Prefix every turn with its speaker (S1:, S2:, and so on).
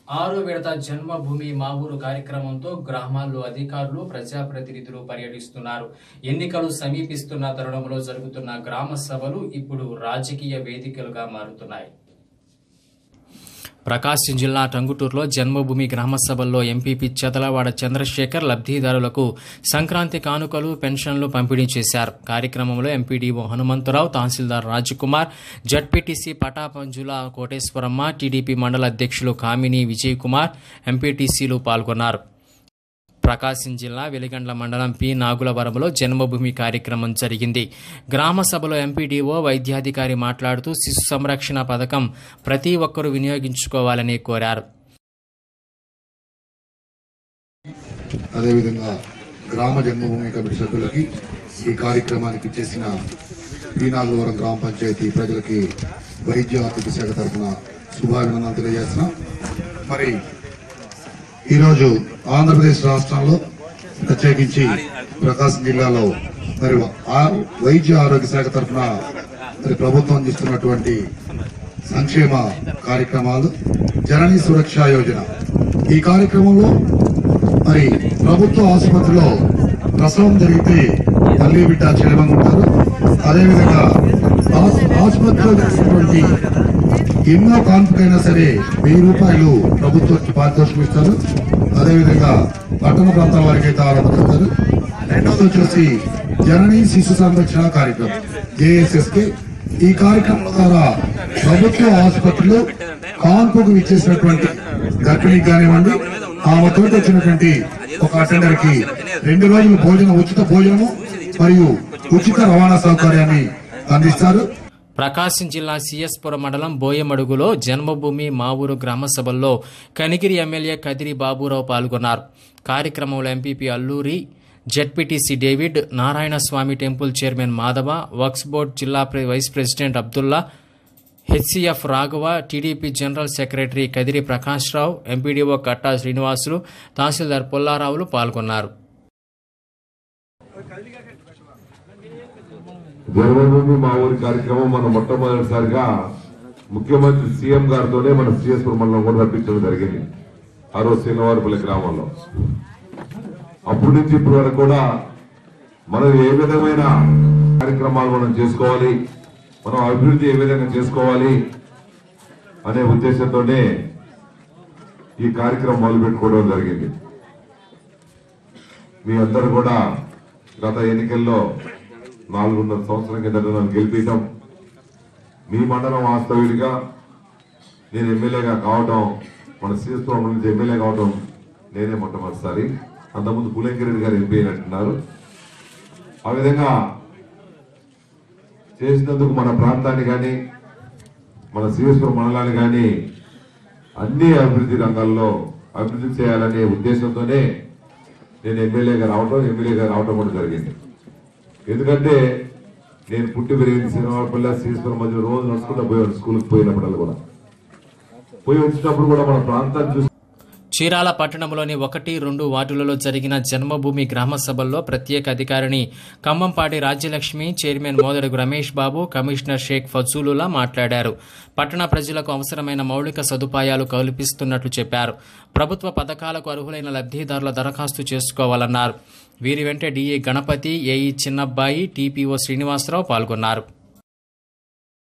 S1: ఆరో విడత జన్మభూమి మా ఊరు కార్యక్రమంతో గ్రామాల్లో అధికారులు ప్రజాప్రతినిధులు పర్యటిస్తున్నారు ఎన్నికలు సమీపిస్తున్న తరుణంలో జరుగుతున్న గ్రామ సభలు ఇప్పుడు రాజకీయ వేదికలుగా మారుతున్నాయి ప్రకాశం జిల్లా టంగుటూరులో జన్మభూమి గ్రామ సభల్లో ఎంపీపీ చెదలవాడ చంద్రశేఖర్ లబ్ధిదారులకు సంక్రాంతి కానుకలు పెన్షన్లు పంపిణీ చేశారు కార్యక్రమంలో MPDO Hanumantharao tehsildar Rajkumar ZPTC Patapanjula Koteswaramma TDP మండల అధ్యక్షులు కామిని విజయ్ కుమార్ ఎంపీటీసీలు పాల్గొన్నారు ప్రకాశం జిల్లా వెలిగండ్ల మండలం పి నాగులవరంలో జన్మభూమి కార్యక్రమం జరిగింది గ్రామ సభలో ఎంపీడీఓ వైద్యాధికారి మాట్లాడుతూ శిశు సంరక్షణ పథకం ప్రతి ఒక్కరూ వినియోగించుకోవాలని కోరారు
S2: అదేవిధంగా గ్రామ జన్మభూమి కమిటీ సభ్యులకి ఈ కార్యక్రమానికి చేసిన పీనాగవరం గ్రామ పంచాయతీ ప్రజలకి వైద్య ఆర్థిక శాఖ తరఫున శుభాభినందనలు తెలియజేస్తున్నాం మరి ఈరోజు ఆంధ్రప్రదేశ్ రాష్ట్రంలో ప్రత్యేకించి ప్రకాశం జిల్లాలో మరి ఆ వైద్య ఆరోగ్య శాఖ తరఫున మరి ప్రభుత్వం అందిస్తున్నటువంటి సంక్షేమ కార్యక్రమాలు జనని సురక్ష యోజన ఈ కార్యక్రమంలో మరి ప్రభుత్వ ఆసుపత్రిలో ప్రసవం జరిగితే తల్లి బిడ్డ క్షేమంగా ఉంటారు అదేవిధంగా ఆసు- ఆసుపత్రిలో జరిగినటువంటి ఎన్నో కాన్పుకైనా సరే వెయ్యి రూపాయలు ప్రభుత్వం పారితోషికం ఇస్తారు అదేవిధంగా పట్టణ ప్రాంతాల వారికి అయితే ఆరు వందలు ఇస్తారు రెండవది వచ్చేసి జనని శిశు సంరక్షణ కార్యక్రమం జేఎస్ఎస్కే ఈ కార్యక్రమం ద్వారా ప్రభుత్వ ఆసుపత్రిలో కాన్పుకు ఇచ్చేసినటువంటి గర్భిణికి కానివ్వండి ఆమెతో వచ్చినటువంటి ఒక అటెండర్ కి రెండు రోజులు భోజనం ఉచిత భోజనము మరియు ఉచిత రవాణా సౌకర్యాన్ని అందిస్తారు
S1: ప్రకాశం జిల్లా సిఎస్పురం మండలం బోయమడుగులో జన్మభూమి మా ఊరు గ్రామ సభల్లో కనిగిరి ఎమ్మెల్యే కదిరి బాబురావు పాల్గొన్నారు కార్యక్రమంలో MPP Alluri ZPTC David Narayana Swamy temple chairman Madhava Waqf board జిల్లా ప్రె- vice president Abdullah HCF Raghava TDP general secretary Kadiri Prakash Rao MPDO Katta Srinivasulu tehsildar పుల్లారావులు పాల్గొన్నారు
S3: జన్మభూమి మా ఊరి కార్యక్రమం మనం మొట్టమొదటిసారిగా ముఖ్యమంత్రి సీఎం గారితోనే మన సిఎస్పురం మండలం కూడా రప్పించడం జరిగింది ఆ రోజు శనివారపల్లి గ్రామంలో అప్పటి నుంచి ఇప్పటి వరకు కూడా మనం ఏ విధమైన కార్యక్రమాలు మనం చేసుకోవాలి మనం అభివృద్ధి ఏ విధంగా చేసుకోవాలి అనే ఉద్దేశంతోనే ఈ కార్యక్రమం మొదలు పెట్టుకోవడం జరిగింది మీ అందరూ కూడా గత ఎన్నికల్లో నాలుగున్నర సంవత్సరం కిందట నన్ను గెలిపించడం మీ మండలం వాస్తవ్యుడిగా నేను ఎమ్మెల్యేగా కావటం మన శ్రీస్వామి నుంచి ఎమ్మెల్యే కావటం నేనే మొట్టమొదటిసారి అంతకుముందు పులేంకిరెడ్డి గారు ఎంపీ అయినట్టున్నారు ఆ విధంగా చేసినందుకు మన ప్రాంతాన్ని కానీ మన శ్రీశ్వరం మండలాన్ని కానీ అన్ని అభివృద్ధి రంగాల్లో అభివృద్ధి చేయాలనే ఉద్దేశంతోనే నేను ఎమ్మెల్యేగా రావటం ఎమ్మెల్యేగా రావటం కూడా జరిగింది ఎందుకంటే నేను పుట్టి పెరిగింది శ్రీనివారపల్లి శ్రీశ్వరం మధ్య రోజు నడుచుకుంటూ పోయాను స్కూల్కి పోయినప్పుడు కూడా పోయి వచ్చినప్పుడు కూడా మన ప్రాంతాన్ని చూసి
S1: చీరాల పట్టణంలోని ఒకటి రెండు వార్డులలో జరిగిన జన్మభూమి గ్రామ సభల్లో ప్రత్యేక అధికారిని ఖమ్మంపాటి రాజ్యలక్ష్మి చైర్మన్ మోదడుగు రమేష్ బాబు కమిషనర్ షేక్ ఫజూలులా మాట్లాడారు పట్టణ ప్రజలకు అవసరమైన మౌలిక సదుపాయాలు కల్పిస్తున్నట్లు చెప్పారు ప్రభుత్వ పథకాలకు అర్హులైన లబ్ధిదారుల దరఖాస్తు చేసుకోవాలన్నారు వీరి వెంట DA Ganapathi AE Chinnabbayi TPO Srinivasarao పాల్గొన్నారు